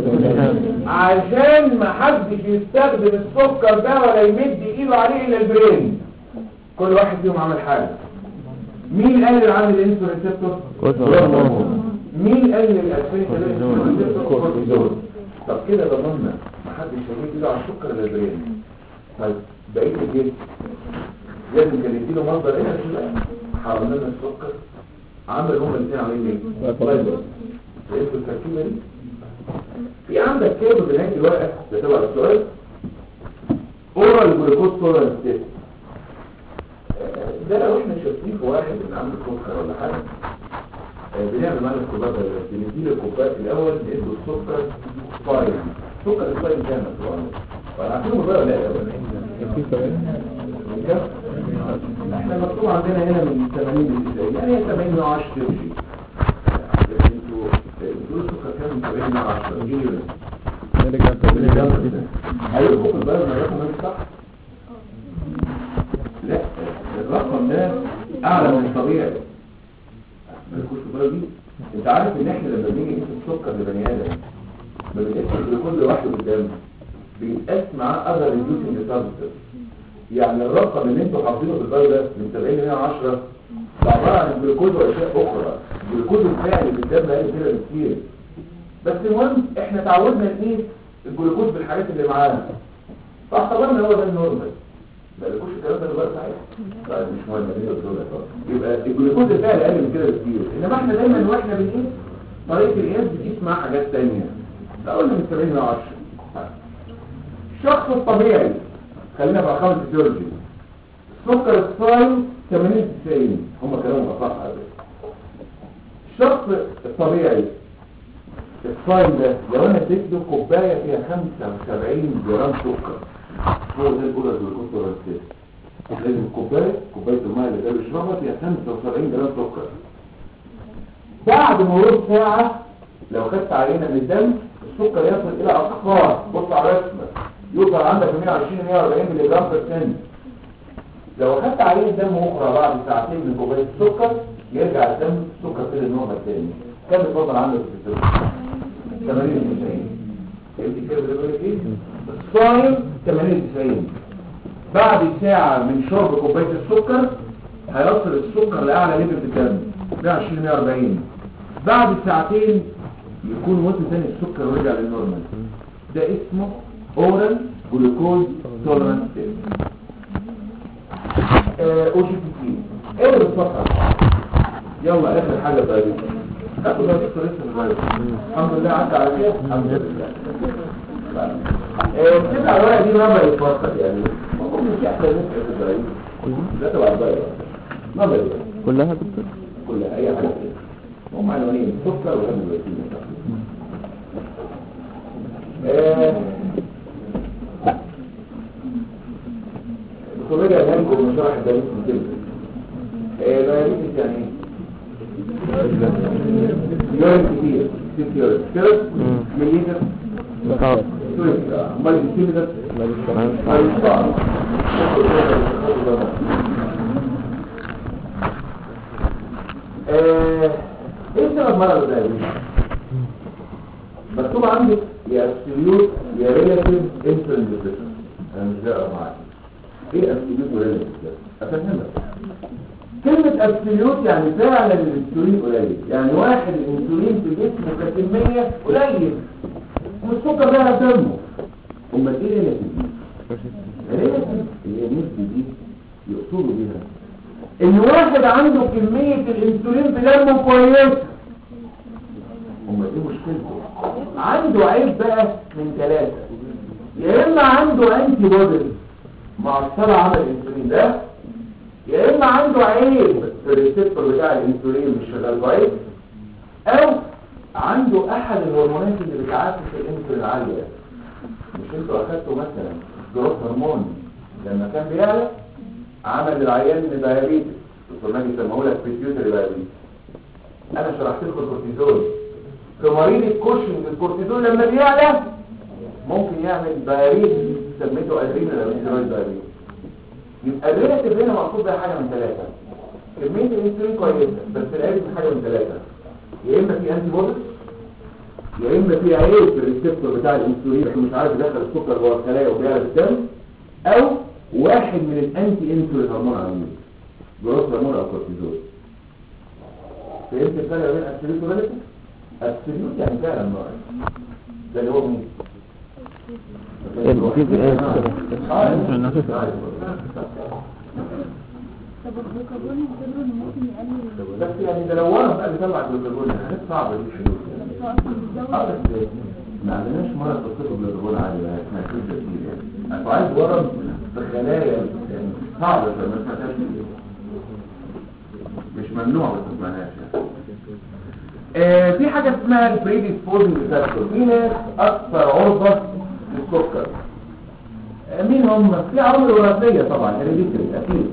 عشان ما حدش يستخدم السكر ده ولا يمد ايده عليه الا البرين كل واحد فيهم عمل حاجه مين قال عامل الانسولين ريسبتور كورتيزول. مين قال الاسفين كورتيزول طب كده ضمننا ما حدش هيمد ايده على السكر الا البرين طيب بقيه الجسم لازم كان يديله مصدر هنا حرمنا لنا السكر عمل هما الاثنين عاملين ايه؟ فايبر فهمتوا التركيبه دي؟ في عندك كيبل بنهاية الورقة ده تبع السؤال اورال جلوكوز تولرنس تيست ده لو احنا شايفين في واحد اللي عنده سكر ولا حاجة آه، بنعمل معاه الكوبايه ده بنديله الكوبايه الاول نديله السكر فايل سكر الفايل كام طبعا فعارفين الموضوع ولا لا الاول في سؤال من كام؟ احنا مكتوب عندنا هنا من 80 ل 90 يعني هي 80 110 تمشي لكن انتوا بتقولوا السكر كام من 80 ل 10 جنيه نرجع تاني هيبقوا في البلد الرقم ده مش صح لا الرقم ده اعلى من الطبيعي ما تكونش في البلد دي انت عارف ان احنا لما بنيجي نقيس السكر لبني ادم ما بنقيسش لكل واحد قدامه بيتقاس معاه اذر ريديوسنج سبستنس يعني الرقم اللي انتوا حاطينه في البلد ده من 70 ل 110 ده عباره عن الجلوكوز واشياء اخرى الجلوكوز الفعلي في الدم اقل كده بكتير بس المهم احنا تعودنا نقيس الجلوكوز بالحاجات اللي معانا فاعتبرنا هو ده النورمال ما لكوش الكلام ده دلوقتي صحيح طيب مش مهم دي الدكتور يبقى الجلوكوز الفعلي اقل من كده بكتير انما احنا دايما واحنا بنقيس طريقه القياس بتقيس مع حاجات ثانيه لا قلنا من 70 ل 10 الشخص الطبيعي خلينا بقى خمس فيزيولوجي السكر الصايم 80 90 هم كلامهم اصح على فكرة. الشخص الطبيعي الصايم ده لو انا اديت له كوبايه فيها 75 جرام سكر هو ده الاولى اللي كنت رسيت لازم الكوبايه كوبايه الماء اللي ده بيشربها فيها 75 جرام سكر بعد مرور ساعه لو خدت عينه من الدم السكر يصل الى اقصاه بص على رسمه يوصل عندك 120 140 ملي جرام في السن لو اخدت عينه دم اخرى بعد ساعتين من كوبايه السكر يرجع الدم السكر كده النورمال تاني كم اتفضل عندك في السكر 80 90 فهمت كده بيقول لك ايه الصايم 80 90 بعد ساعة من شرب كوباية السكر هيصل السكر لأعلى ليفل في الدم 120 140 بعد ساعتين يكون وزن ثاني السكر ورجع للنورمال ده اسمه اورال جلوكوز تولرانس تيست او جي بي تي ايه الصفحه يلا اخر حاجه طيب هاتوا ده دكتور لسه صغير الحمد لله عدى على كده الحمد لله ايه بتبقى الورقه دي نمبر يتفصل يعني المفروض مش احسن ناس في الضعيف ده تبع الضعيف نمبر يتفصل كلها دكتور كلها اي حاجه هم عنوانين سكر وهم البروتين آه، دكتور رجع لكم من شرح الدليل من كده آه، دايابيتس يعني ايه؟ يورين كتير ست يورين كده مم. مليلتر اه سوري امال الانسولين ده ماليش ماليش دعوة. آه، ايه سبب مرض الدايبيتس؟ مكتوب عندك يا ابسوليوت يا ريلاتيف انسولين ديفيشن انا مش هقرا معاك ايه ابسوليوت وريلاتيف ده؟ افهمك كلمة ابسوليوت يعني فعلا الانسولين قليل يعني واحد الانسولين في جسمه ككمية قليل والسكر ده في دمه امال ايه ريلاتيف ريلاتيف هي النسبة دي يقصدوا بيها ان واحد عنده كمية الانسولين في دمه كويسة امال ايه مشكلته عنده عيب بقى من ثلاثة يا اما عنده انتي بودي مع الصلاة عمل الانسولين ده يا اما عنده عيب في الريسبتور بتاع الانسولين مش شغال كويس او عنده احد الهرمونات اللي بتعاكس الانسولين عالية مش انتوا اخدتوا مثلا جروث هرمون لما كان بيعلى عمل العيان دايابيتس دكتور ماجد سماه لك بيتيوتري دايابيتس انا شرحت لكم الكورتيزول في مريض الكوشنج الكورتيزول لما بيعلى ممكن يعمل دايابيتس سميته ادرينال ادرينال دايابيتس يبقى الريلاتيف هنا مقصود بها حاجه من ثلاثه كميه الانسولين كويسه بس العيب من حاجه من ثلاثه يا اما في انتي بودي يا اما في عيب في الريسبتور بتاع الانسولين عشان مش عارف يدخل السكر جوه الخلايا وبيعلى في الدم او واحد من الانتي انسولين هرمون عاملين جروث هرمون او كورتيزول فهمت الفرق بين ابسوليوت وريلاتيف ابسوليوت يعني فعلا ناقص ده اللي هو مين الجزء ايه طب الجلوكاجون السر انه ممكن يقلل بس يعني ده لو ورم بقى بيطلع جلوكاجون حاجات صعبه دي الحلول يعني هو اصلا بيزود اه بس ما عندناش مرض تصيبه جلوكاجون عالي يعني احنا كل كتير يعني انت عايز ورم في خلايا يعني صعبه زي ما سمعتهاش كتير مش ممنوع بس ما سمعناش يعني آه في حاجه اسمها البريديسبوزنج فاكتور في ناس اكثر عرضه للسكر آه مين هم في عوامل وراثيه طبعا هيريديتري اكيد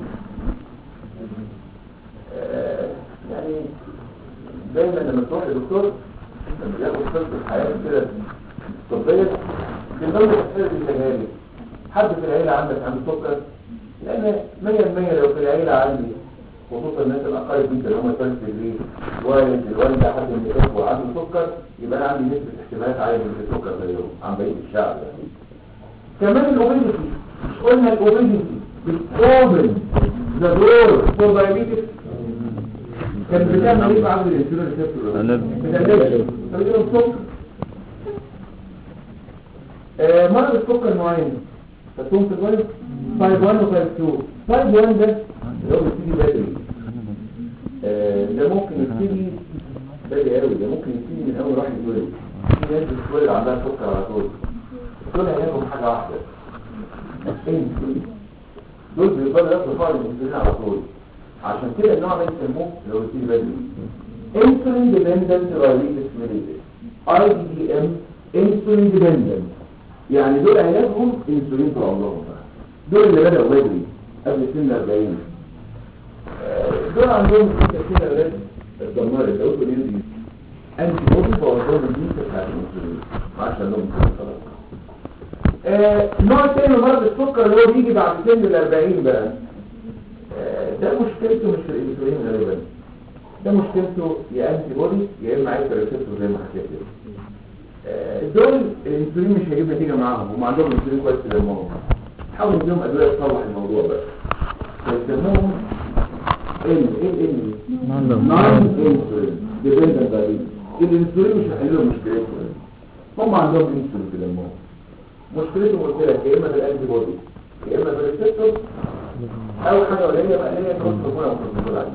آه، يعني دايما لما تروح لدكتور لما بياخد قصه حياه كده طبيه في ضمن الاسئله اللي بيسالها لي حد في العيله عندك عنده سكر لان 100% لو في العيله عندي خصوصا الناس الاقارب جدا اللي هم ثلاث دجري والد الوالده حد من الاخوه عنده سكر يبقى انا عندي نسبه احتمالات عاليه من السكر زيهم عن بقيه الشعب يعني كمان الاوبيديتي مش قلنا الاوبيديتي بتقوبل ذا دور فور دايابيتس كان بتعمل ايه بعد الانسولين ريسبتور أنا- بتقلل فبيجيله السكر آه، مرض السكر نوعين فتهم في الوالد تايب 1 وتايب 2 تايب 1 ده اللي هو بيبتدي بدري آه، ده ممكن يبتدي بدري قوي ده ممكن يبتدي من اول واحد يتولد في ناس بتتولد عندها سكر على طول دول هياخدوا حاجه واحده انسولين دول بيفضلوا ياخدوا فعل الانسولين على طول عشان كده النوع ده يسموه اللي هو بيبتدي بدري انسولين ديبندنت دايابيتس ميليتس اي دي دي ام انسولين ديبندنت يعني دول علاجهم انسولين طول عمرهم بقى. دول اللي بدأوا بدري قبل سن 40 آه، دول عندهم سن الرد الدمار اللي قلت ليه دي انتي بودي فوضهم الجنسة بتاعت الانسولين ما عادش عندهم سن خلاص آه، النوع الثاني من مرض السكر اللي هو بيجي بعد سن ال 40 بقى آه، ده مشكلته مش في الانسولين غالبا ده مشكلته يا انتي بودي يا اما عايز ريسبتور زي ما حكيت لك آه، دول الانسولين مش هيجيب نتيجه معاهم هم عندهم انسولين كويس في دمهم حاولوا نديهم ادويه تصلح الموضوع بقى فيسموهم ال ال ال نون انسولين ديبندنت دايابيتس الانسولين مش هيحل لهم مشكلتهم هم عندهم انسولين في دمهم مشكلتهم قلت لك يا اما في الانتي بودي يا اما في الريسبتور او حاجه قليله بقى اللي هي كورتيزول او كورتيزول عادي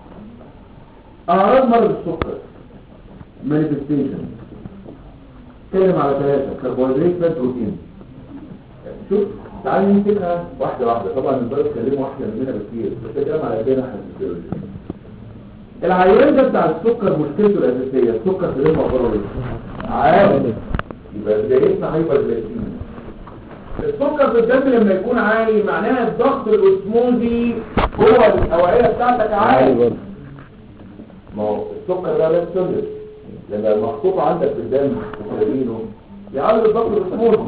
اعراض مرض السكر مانيفستيشن اتكلم على ثلاثة كربوهيدرات فات بروتين شوف تعال نمسكها واحدة واحدة طبعا نقدر نتكلم واحدة مننا بكتير بس الكلام على ايدينا احنا في الفيزيولوجي العيان ده بتاع السكر مشكلته الأساسية السكر في دمه أخباره ايه؟ عالي يبقى بدايتنا هايبر جلايسيميا السكر في الدم لما يكون عالي معناها الضغط الأسموزي جوه الأوعية بتاعتك عالي برضه ما هو السكر ده لا سوليد لما محطوط عندك في الدم وتابينه يعالج الضغط الاسموزي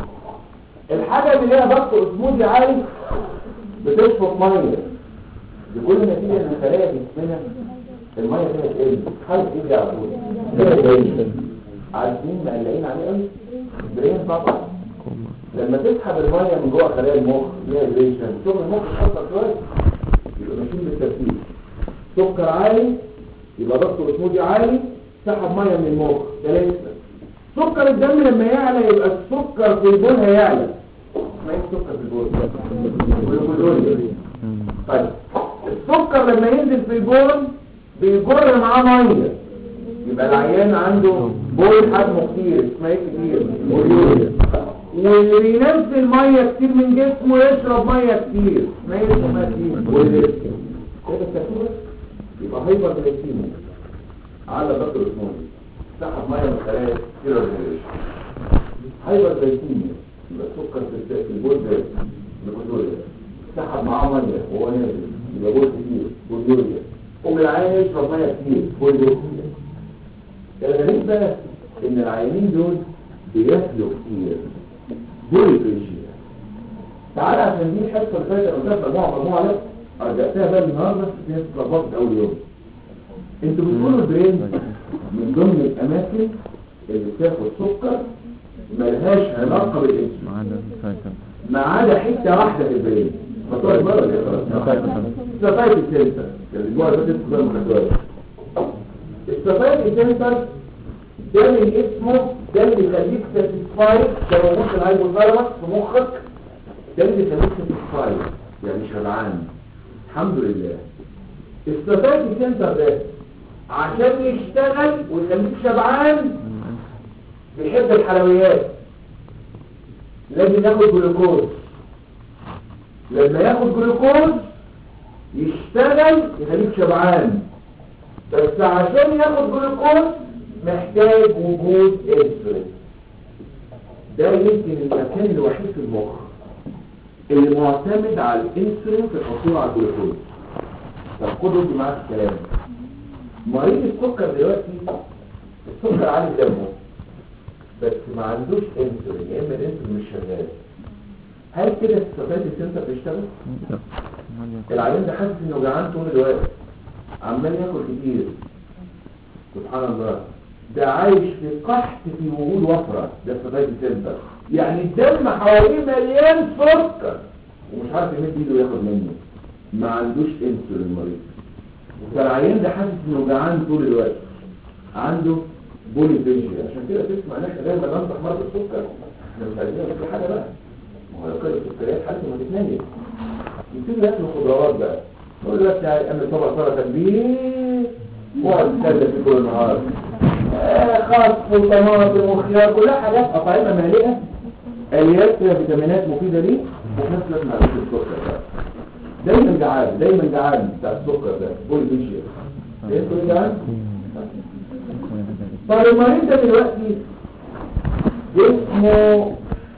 الحاجة اللي ليها ضغط اسموزي عالي بتشفط مية بكل نتيجة ان خلايا جسمنا المية فيها تقل حالة ايه على طول فيها تقل عارفين مقلقين عليه قوي البرين طبعا لما تسحب المية من جوه خلايا المخ ليها هيدريشن شغل المخ اتأثر شوية يبقى ماشيين بالترتيب سكر عالي يبقى ضغط اسموزي عالي سحب مية من المخ ثلاثة سكر الدم لما يعلى يبقى السكر في البول هيعلى ما ايه السكر في البول والجلوكوز. طيب السكر لما ينزل في البول بيجر معاه ميه يبقى العيان عنده بول حجمه كتير اسمها ايه كتير بوليوريا واللي بينزل ميه كتير من جسمه يشرب ميه كتير اسمها ايه اسمها كتير بوليوريا كده الترتيب يبقى هايبر جلايسيميا على ضغط الاسموني سحب ميه من خلايا كتير هايبر جلايسيميا يبقى السكر في الس- في البول ده جلوكوزوريا سحب معاه ميه وهو نازل يبقى بول كتير بوليوريا قوم العيان يشرب ميه كتير بوليوريا الغريب بقى ان العيانين دول بياكلوا كتير بوليفيشيا تعالى عشان دي الحصه اللي فاتت انا قلت مجموعه مجموعه لا رجعتها بقى النهارده في ناس اتلخبطت اول يوم انتوا بتقولوا البرين من ضمن الاماكن اللي بتاخد سكر ملهاش علاقه بالانسولين معانا سايكل ما عدا حته واحده في البرين فتوع المره اللي خلاص السفايت السنتر الاسبوع اللي فات كده ما خدوهاش السفايت السنتر ده من اسمه ده اللي يخليك ساتيسفايد ده موجود في الهايبوثالامس في مخك ده اللي يخليك ساتيسفايد يعني شبعان الحمد لله السفايت السنتر ده عشان يشتغل ويخليك شبعان بيحب الحلويات لازم ياخد جلوكوز لما ياخد جلوكوز يشتغل يخليك شبعان بس عشان ياخد جلوكوز محتاج وجود انسولين ده يمكن المكان الوحيد في المخ اللي معتمد على الانسولين في الحصول على الجلوكوز طب خدوا دي معاك الكلام مريض السكر دلوقتي السكر عالي في دمه بس ما عندوش انسولين يا اما الانسولين مش شغال هل كده السفات السنتر بيشتغل؟ العيان ده حاسس انه جعان طول الوقت عمال ياكل كتير سبحان الله ده عايش في قحط في وجود وفرة ده السفات السنتر يعني الدم حواليه مليان سكر ومش عارف يمد ايده ياخد منه ما عندوش انسولين مريض فالعيان ده حاسس انه جعان طول الوقت عنده بوليفيشيا عشان كده تسمع ان احنا دايما ننصح مرضى السكر احنا مش عايزين ناكل حاجه بقى ما هو لو كده السكريات حالته ما تتنيل يبتدي ياكلوا خضروات بقى نقول له بس يعني اعمل طبق سلطه كبير واقعد تسلى فيه كل النهار آه، خس وطماطم وخيار كلها حاجات اطعمه مالئه اليات فيها فيتامينات مفيده ليه وفي نفس الوقت ما عندوش السكر بقى دايما جعان دايما جعان بتاع السكر ده بوليفيشيا ايه كل جعان طب المريض ده دلوقتي جسمه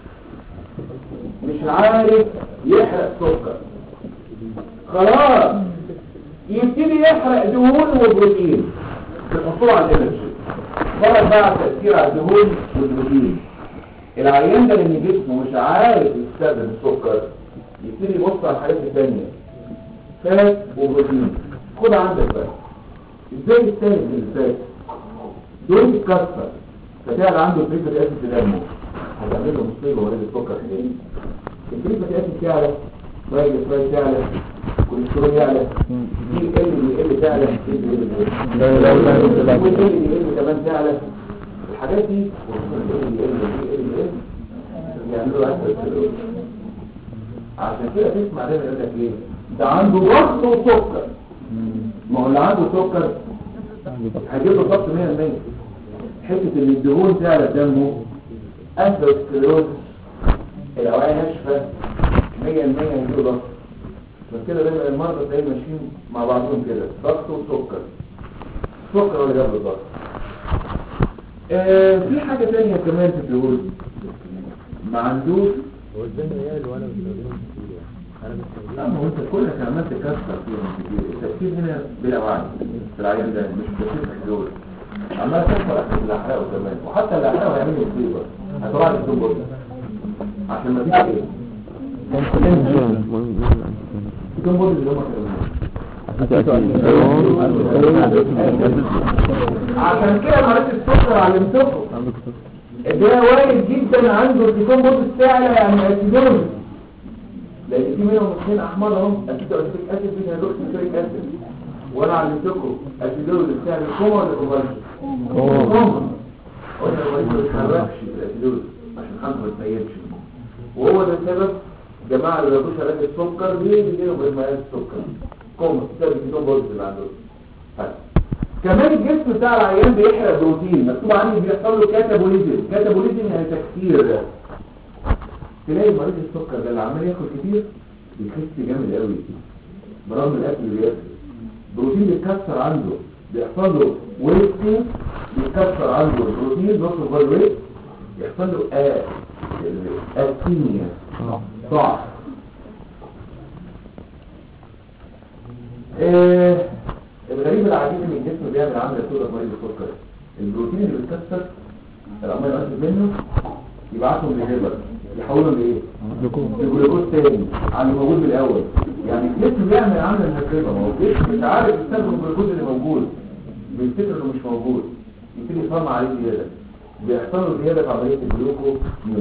مش عارف يحرق سكر خلاص يبتدي يحرق دهون وبروتين في الحصول على الانرجي فرق بقى على التأثير على الدهون والبروتين العيان ده لان جسمه مش عارف يستخدم السكر يبتدي يبص على الحاجات التانية فات وبروتين خد عندك بقى ازاي الثالث اللي فات دول يتكسر فتعال عنده الفريفة اسيد في دمه هتعمل له مصيبه وريد السكر تاني الفريفة اسيد تعلى رايد فرايد تعلى كوليسترول يعلى دي ال دي ال تعلى دي ال لا، لا، لا، لا، لا. ودي ال ال كمان تعلى الحاجات دي ال ال ال ال يعملوا اسيد عشان كده تسمع دايما يقول لك ايه ده عنده ضغط وسكر ما هو اللي عنده سكر هجيب له ضغط 100% حته ان الدهون تعلى في دمه اثيروسكليروز الاوعيه ناشفه 100% هيجيب له ضغط عشان كده دايما المرضى تلاقيهم ماشيين مع بعضهم كده ضغط وسكر سكر هو اللي جاب له الضغط آه في حاجه ثانيه كمان في الدهون ما عندوش هو ازاي العيال وانا بستخدمهم كتير يعني انا بستخدمهم لا ما هو انت كلك عمال تكسر فيهم كتير التفكير هنا بلا وعي في العيان ده مش تفكير في الدول عمال تكسر اكل اللي احرقه كمان وحتى اللي احرقه هيعمل له مصيبه هتطلع لك التوم بودي عشان ما فيش ايه التوم بودي اللي هم كانوا عشان كده مريض السكر علمتكم ده وارد جدا عنده ارتكاب بوت السعلة يعني اسيدوز لان في منهم اثنين احمر اهم اسيدوسيك اسيد في هيدروكسيك اسيد وانا علمتكم اسيدوز السعر الكوما ولا الكومارش كوما قلنا المريض ما بيتحركش في الاسيدوز عشان خمسه ما تنيمش وهو ده السبب جماعه اللي بياكلوش علاج السكر ليه بيجيلهم برميات السكر كوما بسبب الكيتون بوت اللي عندهم طيب. كمان الجسم بتاع العيان بيحرق بروتين مكتوب عنه بيحصل له كاتابوليزم كاتابوليزم يعني تكسير تلاقي مريض السكر ده اللي عمال ياكل كتير بيخس جامد قوي برغم الاكل اللي بياكله بروتين بيتكسر عنده بيحصل له ويستنج بيتكسر عنده البروتين نص اوفر ويت يحصل له آه اسيميا ضعف آه الغريب العجيب ان الجسم بيعمل عمليه سوداء في مريض السكر البروتين اللي بيتكسر الامينو اسيد منه يبعتهم للليفر يحولهم لايه لجلوكوز تاني على اللي موجود من الاول يعني الجسم بيعمل عمليه مهربه ما هو الجسم مش عارف يستخدم الجلوكوز اللي موجود بيفتكر انه مش موجود يبتدي يصنع عليه زياده بيحصل له زياده في عمليه الجلوكو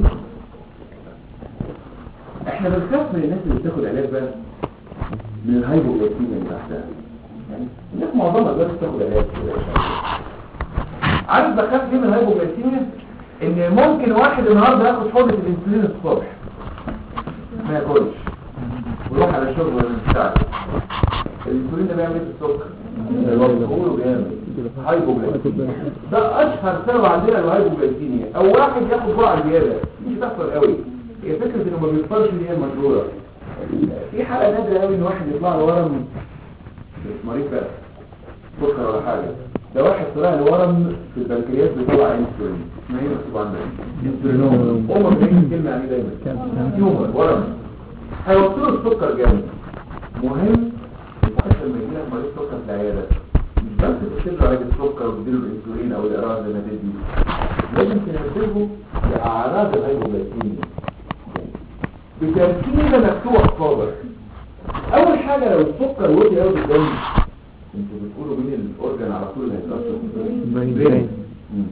احنا بنخاف من الناس اللي بتاخد علاج بقى من الهايبوغلايكيميا اللي تحتها يعني الناس معظمها دلوقتي بتاخد علاج كده عارف بخاف ليه من الهايبوغلايكيميا ان ممكن واحد النهارده ياخد حقنه الانسولين الصبح ما ياكلش ويروح على الشغل ولا يشتغل الانسولين ده بيعمل ايه في السكر بيقولوا جامد هايبوغلايكيميا ده اشهر سبب عندنا الهايبوغلايكيميا او واحد ياخد جرعه زياده مش بتحصل قوي هي فكره انه ما بيفطرش اللي هي المشهوره في حاله نادره قوي ان واحد يطلع له ورم مش مريض بقى سكر ولا حاجه ده واحد طلع له ورم في البنكرياس بيطلع انسولين اسمها ايه مكتوب عندك انسولينوم هم بيقولوا الكلمه يعني دايما تيومر ورم هيوصلوا السكر جامد مهم الفحص لما يجي لك مريض سكر في العياده مش بس تكتب له علاج السكر وتديله الانسولين او الاراده زي ما تدي لازم تنبهه لاعراض الهايبوغلايكيميا بتركيبه مفتوح صابر اول حاجه لو السكر وطي قوي في الدم انتوا بتقولوا مين الاورجن على طول اللي هيتاثر برين. مم.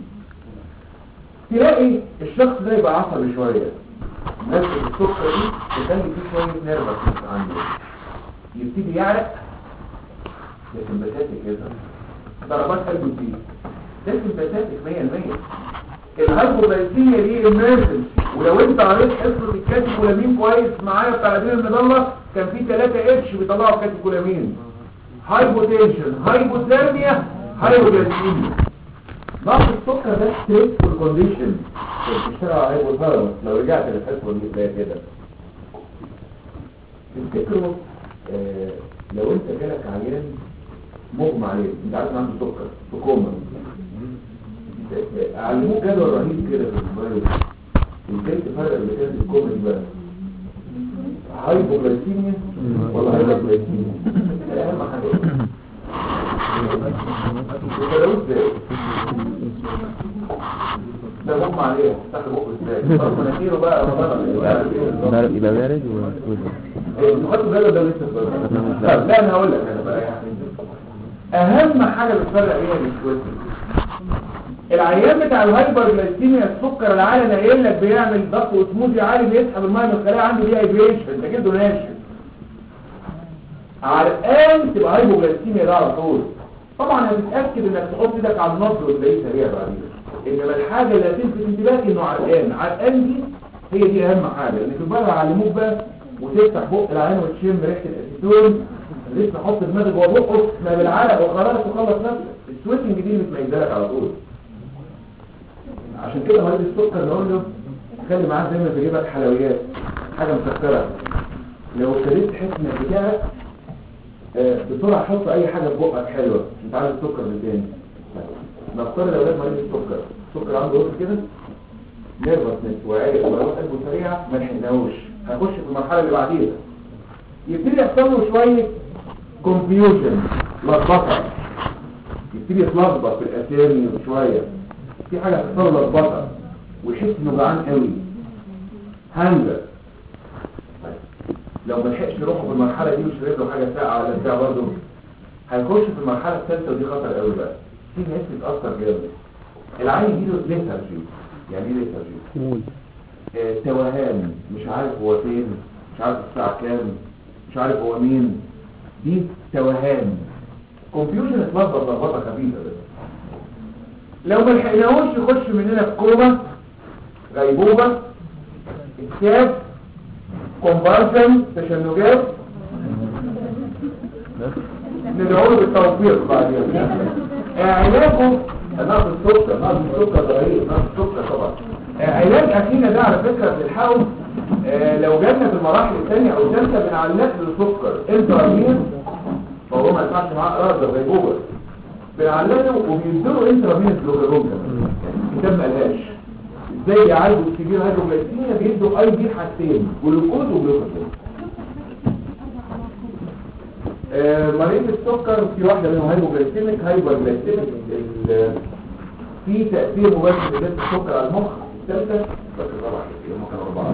تلاقي الشخص ده يبقى عصبي شويه نفس السكر دي تخلي فيه شويه نيرفس عنده يبتدي يعرق ده سمباتيك كده ضربات قلبه تزيد ده سمباتيك 100% الهايبوغلايكيميا دي امرجنسي ولو انت قريت حصه الكاتيكولامين كويس معايا بتاع الادويه المضله كان في 3 اتش بيطلعوا كاتيكولامين هايبوتنشن هايبوثيرميا هايبوغلايكيميا ضغط السكر ده ستريسفول كونديشن بتشتغل على هايبوثيرمس لو رجعت للحصه اللي زي كده تفتكروا آه لو انت جالك عيان مغمى عليه انت عارف إن عنده سكر في كوما علموه جدول رهيب كده في الموبايل ازاي تفرق اللي كانت الكوما دي بقى هايبوغلايكيميا ولا هايبوغلايكيميا ده اهم حاجه وكلو ازاي ده مغمى عليه تحت بقه ازاي طب مناخيره بقى بارد يبقى بارد واسود انتوا خدتوا بالك ده لسه صغير. طب لا انا هقول لك انا بقى يعني اهم حاجه بتفرق بيها الاسود العيان بتاع الهايبر جلايسيميا السكر العالي انا قايل لك بيعمل ضغط وسموزي عالي بيسحب الميه من الخلايا عنده دي هايبريشن انت كده ناشف عرقان تبقى هايبوجلايسيميا ده على طول طبعا هتتاكد انك تحط ايدك على النص وتلاقيه سريع بعدين انما الحاجه اللي هتلفت انتباهك انه عرقان عرقان دي هي دي اهم حاجه ان في البلد علموك بقى وتفتح بق العين وتشم ريحه الاسيتون لسه حط دماغك جوه بقه ما بالعرق وخلاص وخلص نفسك السويتنج دي بتميزها لك على طول عشان كده مريض السكر نقول له خلي معاك دايما في جيبك حلويات حاجه مسكره لو ابتديت تحس انك بتاعك آه، بسرعه حط اي حاجه في بقك حلوه انت عايز السكر من تاني نفترض اولاد مريض السكر السكر عنده وصل كده نيرفسنس وعرق وضربات قلبه سريعه ما لحقناهوش هنخش في المرحله اللي بعديها يبتدي يحصل له شويه كونفيوجن لخبطه يبتدي يتلخبط في الاسامي شويه في حاجه هتحصل له لخبطه ويحس انه جعان قوي هانجر لو ما لحقش يروح في المرحله دي وشرب له حاجه ساقعه ولا بتاع برضه هيخش في المرحله الثالثه ودي خطر قوي بقى في ناس بتتاثر جامد العين يجيله ليثارجي يعني ايه ليثارجي؟ آه، توهان مش عارف هو فين مش عارف الساعه كام مش عارف هو مين دي توهان كونفيوجن اتلخبط لخبطه خفيفه بس لو ما لحقناهوش يخش مننا في كوما غيبوبه اكتئاب كومبارشن تشنجات ندعو له بالتوفيق بعدين علاجه نقص السكر نقص السكر ضرير نقص السكر طبعا علاج اخينا ده على فكره بنحاول آه، لو جالنا في المراحل الثانيه او الثالثه بنعلق له السكر انترامين فهو ما ينفعش معاه ارض غيبوبه بنعلقه وبيديله انترامين جلوكاجون كمان الكتاب ما قالهاش ازاي يعالجوا الكبير هيدروجلايسيميا بيدوا اي بي حاجتين جلوكوز وجلوكاجون آه، مريض السكر في واحدة منهم هايبوجلايسيميك هايبوجلايسيميك ال- في تأثير مباشر لزيادة السكر على المخ الثالثة بس طبعا هم كانوا أربعة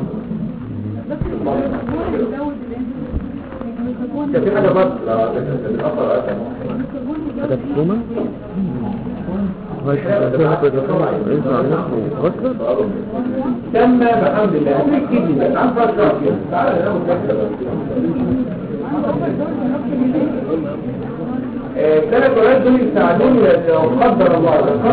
كان في حاجة بس لا كانت بتأثر على المخ هذا في كوما تم بحمد الله في الكدني بس عن فترة كده تعالى ناخد فكرة بس ثلاث ولاد دول يساعدوني لو قدر الله